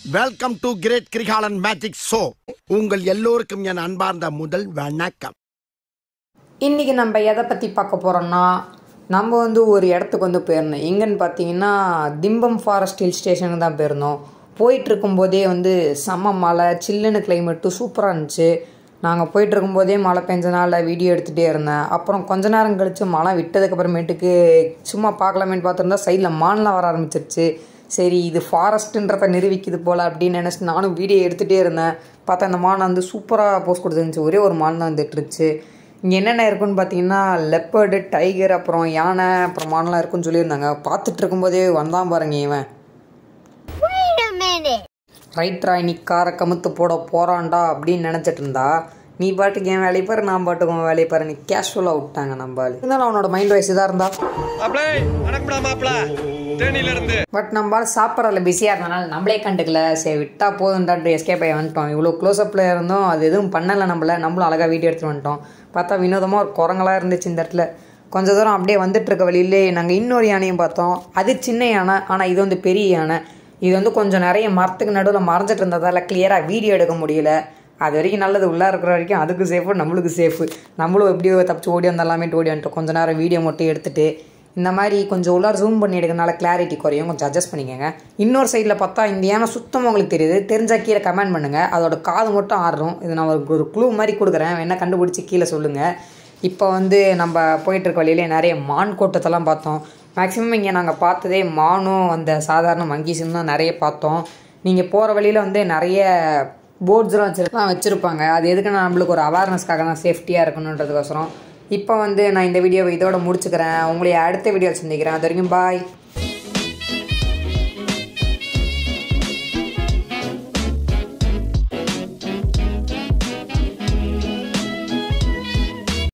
Welcome to great Kirikalan magic show உங்கள் எல்லோருக்கும் என் அன்பார்ந்த முதல் வணக்கம் இன்றைக்கி நம்ம எதை பற்றி பார்க்க போகிறோம்னா நம்ம வந்து ஒரு இடத்துக்கு வந்து போயிருந்தோம் எங்கன்னு பார்த்தீங்கன்னா திம்பம் ஃபாரஸ்ட் ஹில் ஸ்டேஷனுக்கு தான் போயிருந்தோம் போயிட்டு இருக்கும்போதே வந்து செம்ம மழை சில்லுன்னு கிளைமேட்டு சூப்பராக இருந்துச்சு நாங்கள் போயிட்டு இருக்கும்போதே மழை பெஞ்சனால வீடியோ எடுத்துகிட்டே இருந்தேன் அப்புறம் கொஞ்ச நேரம் கழித்து மழை விட்டதுக்கப்புறமேட்டுக்கு சும்மா பார்க்கலாமேன்னு பார்த்துருந்தா சைடில் மான்லாம் வர ஆரம்பிச்சிருச்சு சரி இது ஃபாரஸ்ட்டுன்றத நிரூபிக்குது போல் அப்படின்னு நினச்சிட்டு நானும் வீடியோ எடுத்துகிட்டே இருந்தேன் பார்த்தா அந்த மான் வந்து சூப்பராக போஸ்ட் கொடுத்துருந்துச்சு ஒரே ஒரு மான் தான் வந்துட்டு இருந்துச்சு இங்கே என்னென்ன இருக்குன்னு பார்த்தீங்கன்னா லெப்பர்டு டைகர் அப்புறம் யானை அப்புறம் மான்லாம் இருக்குன்னு சொல்லியிருந்தாங்க பார்த்துட்டு இருக்கும்போதே வந்தான் பாருங்க இவன் Wait a minute. ரைட்ரா நீ காரை கமுத்து போட போகிறான்டா அப்படின்னு நினச்சிட்டு இருந்தா நீ பாட்டுக்கு என் வேலையை பாரு நான் பாட்டுக்கு உன் வேலையை பாரு நீ கேஷுவலாக விட்டாங்க நம்ம ஆளு. இருந்தாலும் அவனோட மைண்ட் வாய்ஸ் இதாக இருந்தா மாப்பிள வணக்கம்டா மாப்பிள தேனியில இருந்து பட் நம்ம ஆள் சாப்பிட்றதுல பிஸியாக இருந்தனால நம்மளே கண்டுக்கல சரி விட்டா போதும்டான்ட்டு எஸ்கேப் ஆகி வந்துட்டோம் இவ்வளோ க்ளோஸ்அப்பில் இருந்தோம் அது எதுவும் பண்ணலை நம்மள நம்மளும் அழகாக வீடியோ எடுத்துகிட்டு வந்துட்டோம் பார்த்தா வினோதமாக ஒரு குரங்களாக இருந்துச்சு இந்த இடத்துல கொஞ்ச தூரம் அப்படியே வந்துட்டு இருக்க வழியிலே நாங்கள் இன்னொரு யானையும் பார்த்தோம் அது சின்ன யானை ஆனால் இது வந்து பெரிய யானை இது வந்து கொஞ்சம் நிறைய மரத்துக்கு நடுவில் மறைஞ்சிட்டு இருந்ததால் கிளியராக வீடியோ எடுக்க முடியல அது வரைக்கும் நல்லது உள்ளே இருக்கிற வரைக்கும் அதுக்கு சேஃபு நம்மளுக்கு சேஃபு நம்மளும் எப்படியோ தப்பிச்சு ஓடி வந்தெல்லாமே ஓடி வந்துட்டோம் கொஞ்ச நேரம் வீடியோ மட்டும் எடுத்துட்டு இந்த மாதிரி கொஞ்சம் உள்ளார ஜூம் பண்ணி எடுக்கிறனால கிளாரிட்டி குறையும் கொஞ்சம் அட்ஜஸ்ட் பண்ணிக்கோங்க இன்னொரு சைடில் பார்த்தா இந்த யானை சுத்தமாக உங்களுக்கு தெரியுது தெரிஞ்சால் கீழே கமெண்ட் பண்ணுங்கள் அதோட காது மட்டும் ஆடுறோம் இது நான் ஒரு ஒரு க்ளூ மாதிரி கொடுக்குறேன் என்ன கண்டுபிடிச்சி கீழே சொல்லுங்கள் இப்போ வந்து நம்ம போயிட்டு இருக்க வழியிலே நிறைய மான் கூட்டத்தெல்லாம் பார்த்தோம் மேக்ஸிமம் இங்கே நாங்கள் பார்த்ததே மானும் அந்த சாதாரண மங்கீஸும் தான் நிறைய பார்த்தோம் நீங்கள் போகிற வழியில் வந்து நிறைய போர்ட்ஸ்லாம் வச்சுருக்கலாம் வச்சுருப்பாங்க அது எதுக்குன்னா நம்மளுக்கு ஒரு அவேர்னஸ்க்காக தான் சேஃப்டியாக இருக்கணுன்றதுக்கோசரம் இப்போ வந்து நான் இந்த வீடியோவை இதோட முடிச்சுக்கிறேன் உங்களை அடுத்த வீடியோ சந்திக்கிறேன் அது வரைக்கும் பாய்